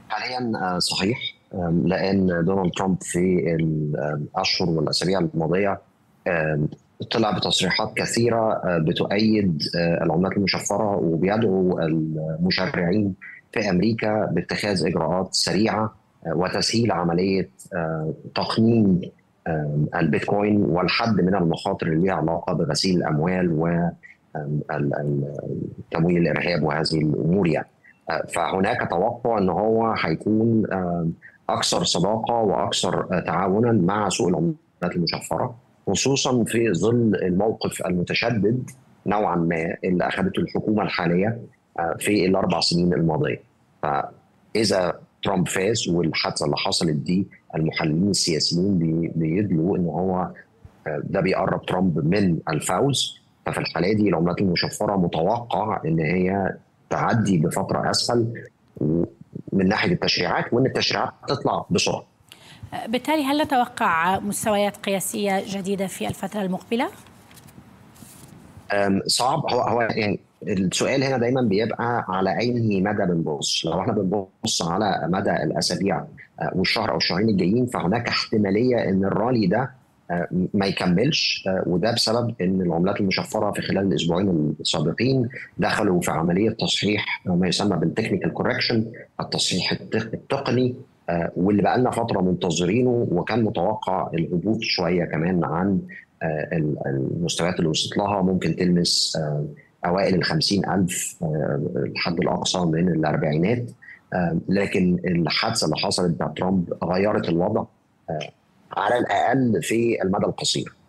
حاليا صحيح لان دونالد ترامب في الاشهر والاسابيع الماضيه طلع بتصريحات كثيره بتؤيد العملات المشفره وبيدعو المشرعين في امريكا باتخاذ اجراءات سريعه وتسهيل عمليه تقنين البيتكوين والحد من المخاطر اللي لها علاقه بغسيل الاموال وتمويل الارهاب وهذه الامور يعني. فهناك توقع ان هو هيكون اكثر صداقه واكثر تعاونا مع سوق العملات المشفره خصوصا في ظل الموقف المتشدد نوعا ما اللي اخذته الحكومه الحاليه في الاربع سنين الماضيه. فاذا ترامب فاز والحادثه اللي حصلت دي المحللين السياسيين بيدلوا ان هو ده بيقرب ترامب من الفوز ففي الحاله دي العملات المشفره متوقع ان هي تعدي بفتره اسهل من ناحيه التشريعات وان التشريعات تطلع بسرعه. بالتالي هل نتوقع مستويات قياسيه جديده في الفتره المقبله؟ صعب هو هو يعني السؤال هنا دايما بيبقى على اي مدى بنبص لو احنا بنبص على مدى الاسابيع والشهر او الشهرين الجايين فهناك احتماليه ان الرالي ده ما يكملش وده بسبب ان العملات المشفره في خلال الاسبوعين السابقين دخلوا في عمليه تصحيح ما يسمى بالتكنيكال كوركشن التصحيح التقني واللي بقى لنا فتره منتظرينه وكان متوقع الهبوط شويه كمان عن المستويات اللي وصلت لها ممكن تلمس اوائل ال 50000 الحد الاقصى من الاربعينات لكن الحادثه اللي حصلت بتاع ترامب غيرت الوضع على الاقل في المدى القصير